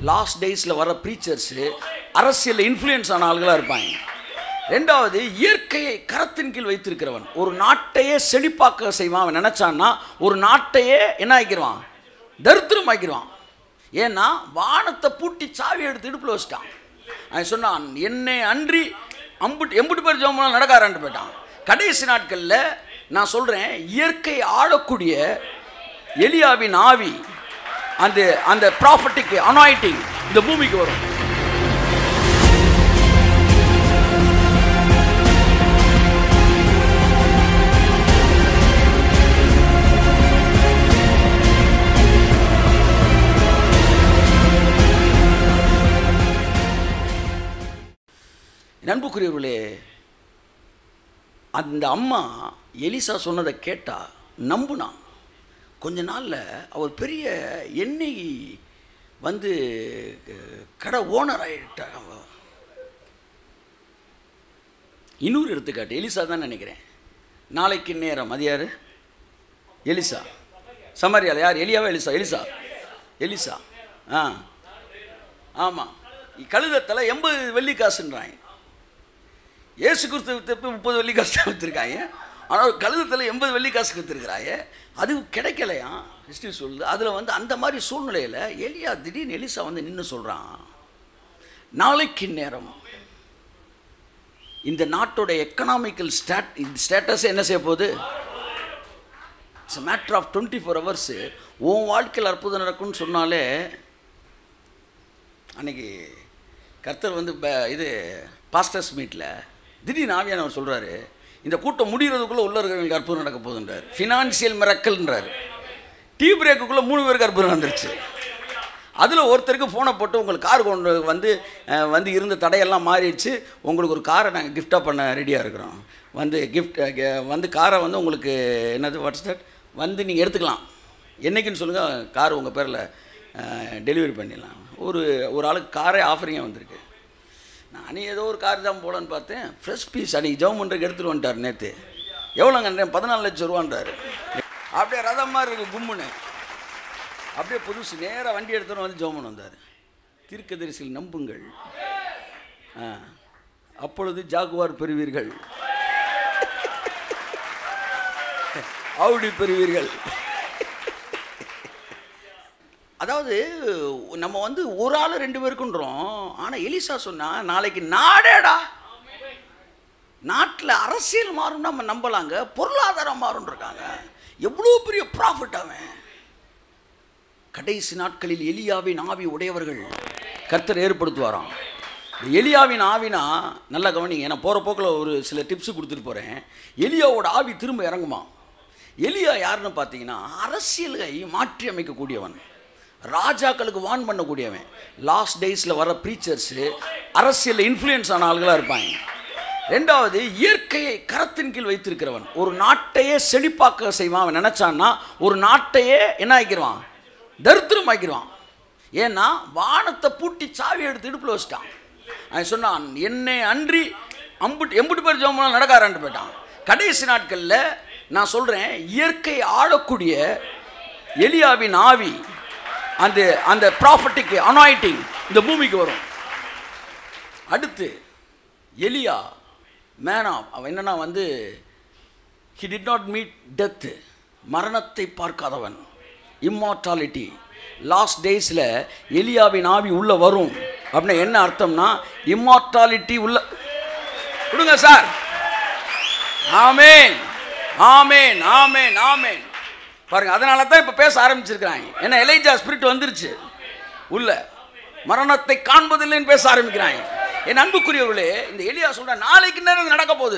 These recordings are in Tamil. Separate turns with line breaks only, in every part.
லாஸ்ட் டேஸில் வர ப்ரீச்சர்ஸு அரசியலில் இன்ஃப்ளூயன்ஸ் ஆன ஆளுகளாக இருப்பாங்க ரெண்டாவது இயற்கையை கரத்தின் கீழ் வைத்திருக்கிறவன் ஒரு நாட்டையே செழிப்பாக்க செய்வான் அவன் நினச்சான்னா ஒரு நாட்டையே என்ன ஆக்கிடுவான் தரித்திரம் ஆக்கிடுவான் ஏன்னா வானத்தை பூட்டி சாவி எடுத்து இடுப்பில் வச்சிட்டான் அவன் சொன்னான் என்னை அன்றி அம்புட்டு எம்புட்டு பேர் ஜோமெல்லாம் நடக்காரான்ட்டு போயிட்டான் கடைசி நாட்களில் நான் சொல்கிறேன் இயற்கை ஆளக்கூடிய எலியாவின் ஆவி அந்த அந்த ப்ராப்பர்ட்டிக்கு அனாயிட்டிங் இந்த பூமிக்கு வரும் நண்புக்குரியவர்களே அந்த அம்மா எலிசா சொன்னதை கேட்டா நம்புனான் கொஞ்ச நாளில் அவர் பெரிய எண்ணெய் வந்து அஹ், கடை ஓனர் ஆகிட்டா இன்னொரு எடுத்துக்காட்டு எலிசா தான் நினைக்கிறேன் நாளைக்கு நேரம் அது யார் எலிசா சமரியால் யார் எலியாவா எலிசா எலிசா எலிசா ஆ ஆமாம் கழுதத்தில் எண்பது வெள்ளி காசுன்றாங்க இயேசு கிறிஸ்து வித்தப்ப முப்பது வெள்ளி காசு தான் விற்றுருக்காங்க ஆனால் கழுதத்தில் எண்பது வெள்ளி காசு விற்றுருக்குறாங்க அது கிடைக்கலையா ஹிஸ்ட்ரி சொல்லுது அதில் வந்து அந்த மாதிரி சூழ்நிலையில் எலியா திடீர்னு எலிசா வந்து நின்று சொல்கிறான் நாளைக்கு நேரம் இந்த நாட்டோட எக்கனாமிக்கல் ஸ்டாட் ஸ்டேட்டஸ் என்ன செய்ய போகுது it's matter of twenty four hours உன் வாழ்க்கையில் அற்புதம் நடக்கும்னு சொன்னாலே அன்னைக்கு கர்த்தர் வந்து ப- இது பாஸ்டர்ஸ் மீட்டில் திடீர்னு ஆவியானவர் சொல்கிறாரு இந்த கூட்டம் முடிகிறதுக்குள்ளே உள்ள இருக்கிறவங்களுக்கு அற்புதம் நடக்க போகுதுன்றார் ஃபினான்ஷியல் மிரக்கல்ன்றார் டீ பிரேக்குள்ளே மூணு பேருக்கு அற்புதம் நடந்துருச்சு அதில் ஒருத்தருக்கு ஃபோனை போட்டு உங்களுக்கு கார் கொண்டு வந்து அஹ், வந்து இருந்த தடையெல்லாம் மாறிடுச்சு உங்களுக்கு ஒரு காரை நாங்கள் கிஃப்டாக பண்ண ரெடியாக இருக்கிறோம் வந்து கிஃப்ட் வந்து காரை வந்து உங்களுக்கு என்னது வாட்ஸ் தட் வந்து நீங்கள் எடுத்துக்கலாம் என்னைக்குன்னு சொல்லுங்கள் கார் உங்கள் பேரில் டெலிவரி பண்ணிடலாம் ஒரு ஒரு ஆளுக்கு காரே ஆஃபரிங்காக வந்திருக்கு நானே ஏதோ ஒரு கார் தான் போகலான்னு பார்த்தேன் ஃப்ரெஷ் பீஸ் அன்றைக்கி ஜெபம் பண்ணுறதுக்கு எடுத்துகிட்டு வந்துட்டார் நேற்று எவ்வளோங்க பதினாலு லட்சம் ரூபான்றாரு அப்படியே ரதம் மாதிரி இருக்கு கும்முன்னு அப்படியே புதுசு நேராக வண்டி எடுத்துன்னு வந்து ஜெபம் வந்தார் தீர்க்கதரிசியில் நம்புங்கள் ஆ அப்பொழுது ஜாகுவார் பெறுவீர்கள் ஆவுடி பெறுவீர்கள் அதாவது நம்ம வந்து ஒரு ஆள் ரெண்டு பேருக்குன்றோம் ஆனால் எலிசா சொன்னா நாளைக்கு நாடேடா நாட்டில் அரசியல் மாறும் நம்ம நம்பலாங்க பொருளாதாரம் மாறும் இருக்காங்க எவ்வளோ பெரிய ப்ராஃபிட் அவன் கடைசி நாட்களில் எலியாவின் ஆவி உடையவர்கள் கர்த்தர் ஏற்படுத்துவாராம் இந்த எலியாவின் ஆவினா நல்லா கவனிங்க நான் போகிற போக்கில் ஒரு சில டிப்ஸ் கொடுத்துட்டு போகிறேன் எலியாவோட ஆவி திரும்ப இறங்குமா எலியா யாருன்னு பார்த்தீங்கன்னா அரசியலை மாற்றி அமைக்கக்கூடியவன் ராஜாக்களுக்கு வான் பண்ணக்கூடியவன் லாஸ்ட் டேஸில் வர ப்ரீச்சர்ஸு அரசியலில் இன்ஃப்ளூயன்ஸ் ஆன ஆளுகளாக இருப்பாங்க ரெண்டாவது இயற்கையை கரத்தின் கீழ் வைத்திருக்கிறவன் ஒரு நாட்டையே செழிப்பாக்க செய்வான் அவன் நினச்சான்னா ஒரு நாட்டையே என்ன ஆக்கிடுவான் தரித்திரம் ஆக்கிடுவான் ஏன்னா வானத்தை பூட்டி சாவி எடுத்து இடுப்பில் வச்சிட்டான் அவன் சொன்னான் என்னை அன்றி அம்புட்டு எம்புட்டு பேர் ஜோமெல்லாம் நடக்காரான்ட்டு போயிட்டான் கடைசி நாட்களில் நான் சொல்கிறேன் இயற்கை ஆளக்கூடிய எலியாவின் ஆவி அந்த அந்த ப்ராப்பர்ட்டிக்கு அனாயிட்டிங் இந்த பூமிக்கு வரும் அடுத்து எலியா மேனா அவன் என்னன்னா வந்து he did not meet death மரணத்தை பார்க்காதவன் இம்மார்டாலிட்டி லாஸ்ட் டேஸில் எலியாவின் ஆவி உள்ளே வரும் அப்படின்னா என்ன அர்த்தம்னா இம்மார்டாலிட்டி உள்ள கொடுங்க சார் ஆமேன் ஆமேன் ஆமேன் ஆமேன் பாருங்க அதனால தான் இப்போ பேச ஆரம்பிச்சிருக்கிறாங்க ஏன்னா எலைஜா ஸ்பிரிட் வந்துருச்சு உள்ள மரணத்தை காண்பதில்லைன்னு பேச ஆரம்பிக்கிறாங்க என் அன்புக்குரியவர்களே இந்த எலியா சொல்ற நாளைக்கு நேரம் நடக்க போகுது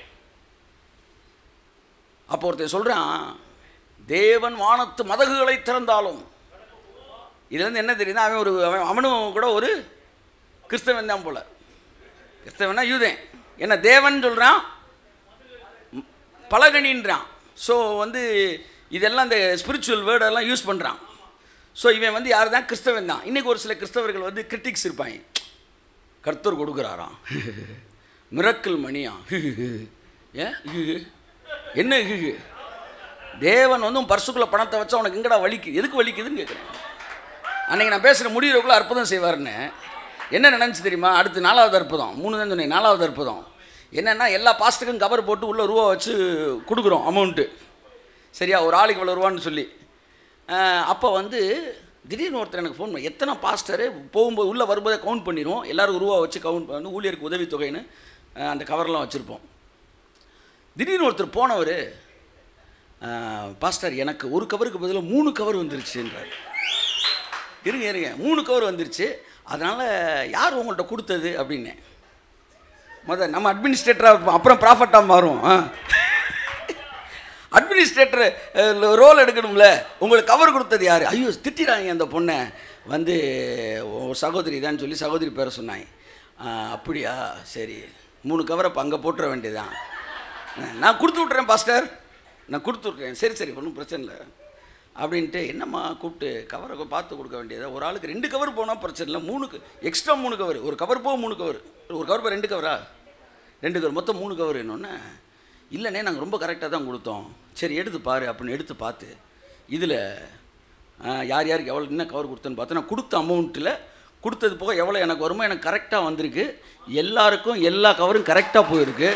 அப்போ ஒருத்தன் சொல்றான் தேவன் வானத்து மதகுகளை திறந்தாலும் இதுலேருந்து என்ன தெரியுதுன்னா அவன் ஒரு அவன் அவனும் கூட ஒரு கிறிஸ்தவன் தான் போல கிறிஸ்தவனா யூதன் என்ன தேவன் சொல்கிறான் பலகணின்றான் ஸோ வந்து இதெல்லாம் இந்த ஸ்பிரிச்சுவல் வேர்டெல்லாம் யூஸ் பண்ணுறான் ஸோ இவன் வந்து யார் தான் கிறிஸ்தவன் தான் இன்றைக்கி ஒரு சில கிறிஸ்தவர்கள் வந்து கிரிட்டிக்ஸ் இருப்பாங்க கர்த்தர் கொடுக்குறாராம் மிரக்கல் மணியா ஏன் என்ன ஹிஹு? தேவன் வந்து உன் பர்சுக்குள்ள பணத்தை வச்சா உனக்கு எங்கடா வலிக்கு எதுக்கு வலிக்குதுன்னு கேட்குறேன் அன்னைக்கு நான் பேசுகிற முடிகிறக்குள்ள அற்புதம் செய்வார்னு என்ன நினச்சி தெரியுமா அடுத்து நாலாவது அற்புதம் மூணு தான் சொன்னேன் நாலாவது அற்புதம் என்னென்னா எல்லா பாஸ்ட்டுக்கும் கவர் போட்டு உள்ள ரூபா வச்சு கொடுக்குறோம் அமௌண்ட்டு சரியா ஒரு ஆளுக்கு இவ்வளோ ரூபான்னு சொல்லி அப்போ வந்து திடீர்னு ஒருத்தர் எனக்கு ஃபோன் பண்ணி எத்தனை பாஸ்டரு போகும்போது உள்ளே வரும்போதே கவுண்ட் பண்ணிடுவோம் எல்லாருக்கும் ரூபா வச்சு கவுண்ட் பண்ணி ஊழியருக்கு உதவித்தொகைன்னு அஹ், அந்த கவர்லாம் வச்சுருப்போம் திடீர்னு ஒருத்தர் போனவர் பாஸ்டர் எனக்கு ஒரு கவருக்கு பதிலாக மூணு கவர் வந்துருச்சுன்றார் இருங்க இருங்க மூணு கவர் வந்துருச்சு அதனால் யார் உங்கள்கிட்ட கொடுத்தது அப்படின்னேன் முத நம்ம அட்மினிஸ்ட்ரேட்டராக இருப்போம் அப்புறம் ப்ராஃபட்டாக மாறும் ஆ அட்மினிஸ்ட்ரேட்டர் ரோல் எடுக்கணும்ல உங்களுக்கு கவர் கொடுத்தது யார் ஐயோ திட்டிறாங்க அந்த பொண்ணை வந்து ஒரு சகோதரி தான் சொல்லி சகோதரி பேரை சொன்னாங்க "ஆ, அப்படியா சரி மூணு கவரை இப்போ அங்கே போட்டுற வேண்டியதுதான் நான் கொடுத்து விட்றேன் பாஸ்டர் நான் கொடுத்து விட்றேன் சரி சரி ஒன்றும் பிரச்சனை இல்லை அப்படின்ட்டு என்னம்மா கூப்பிட்டு கவரை பார்த்து கொடுக்க வேண்டியதா ஒரு ஆளுக்கு ரெண்டு கவர் போனால் பிரச்சனை இல்லை மூணு எக்ஸ்ட்ரா மூணு கவர் ஒரு கவர் போக மூணு கவர் ஒரு கவர் போக ரெண்டு கவரா ரெண்டு கவர் மொத்தம் மூணு கவர் என்னொன்னே இல்லைண்ணே நாங்கள் ரொம்ப கரெக்டாக தான் கொடுத்தோம் சரி எடுத்து பாரு அப்படின்னு எடுத்து பார்த்து இதில் யார் யாருக்கு எவ்வளோ என்ன கவர் கொடுத்தேன்னு பார்த்து நான் கொடுத்த அமௌண்ட்டில் கொடுத்தது போக எவ்வளோ எனக்கு வருமோ எனக்கு கரெக்டாக வந்திருக்கு எல்லாருக்கும் எல்லா கவரும் கரெக்டாக போயிருக்கு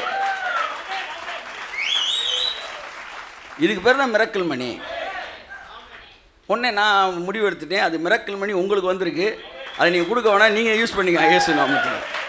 இதுக்கு பேர் தான் மிரக்கல் மணி உடனே நான் முடிவு எடுத்துட்டேன் அது மிரக்கல் மணி உங்களுக்கு வந்திருக்கு அதை நீங்கள் கொடுக்க வேணாம் நீங்கள் யூஸ் பண்ணிக்க இயேசு நாமத்தில்